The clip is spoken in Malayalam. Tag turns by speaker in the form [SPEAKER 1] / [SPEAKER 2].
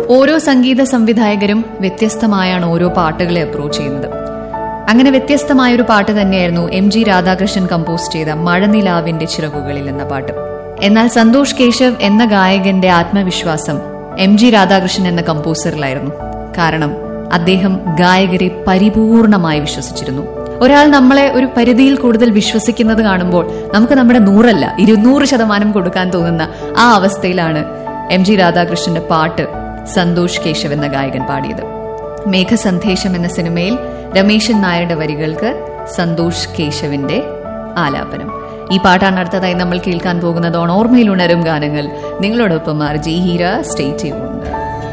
[SPEAKER 1] ഓരോ സംഗീത സംവിധായകരും വ്യത്യസ്തമായാണ് ഓരോ പാട്ടുകളെ അപ്രോച്ച് ചെയ്യുന്നത് അങ്ങനെ വ്യത്യസ്തമായ ഒരു പാട്ട് തന്നെയായിരുന്നു എം ജി രാധാകൃഷ്ണൻ കമ്പോസ് ചെയ്ത മഴനിലാവിന്റെ ചിറകുകളിൽ എന്ന പാട്ട് എന്നാൽ സന്തോഷ് കേശവ് എന്ന ഗായകന്റെ ആത്മവിശ്വാസം എം ജി രാധാകൃഷ്ണൻ എന്ന കമ്പോസറിലായിരുന്നു കാരണം അദ്ദേഹം ഗായകരെ പരിപൂർണമായി വിശ്വസിച്ചിരുന്നു ഒരാൾ നമ്മളെ ഒരു പരിധിയിൽ കൂടുതൽ വിശ്വസിക്കുന്നത് കാണുമ്പോൾ നമുക്ക് നമ്മുടെ നൂറല്ല ഇരുന്നൂറ് ശതമാനം കൊടുക്കാൻ തോന്നുന്ന ആ അവസ്ഥയിലാണ് എം ജി രാധാകൃഷ്ണന്റെ പാട്ട് സന്തോഷ് കേശവ് എന്ന ഗായകൻ പാടിയത് മേഘസന്ദേശം എന്ന സിനിമയിൽ രമേശൻ നായരുടെ വരികൾക്ക് സന്തോഷ് കേശവിന്റെ ആലാപനം ഈ പാട്ടാണ് അടുത്തതായി നമ്മൾ കേൾക്കാൻ പോകുന്നത് ഓൺ ഓർമ്മയിൽ ഉണരും ഗാനങ്ങൾ നിങ്ങളോടൊപ്പം ആർ ജി ഹീര സ്റ്റേ ചെയ്യുന്നുണ്ട്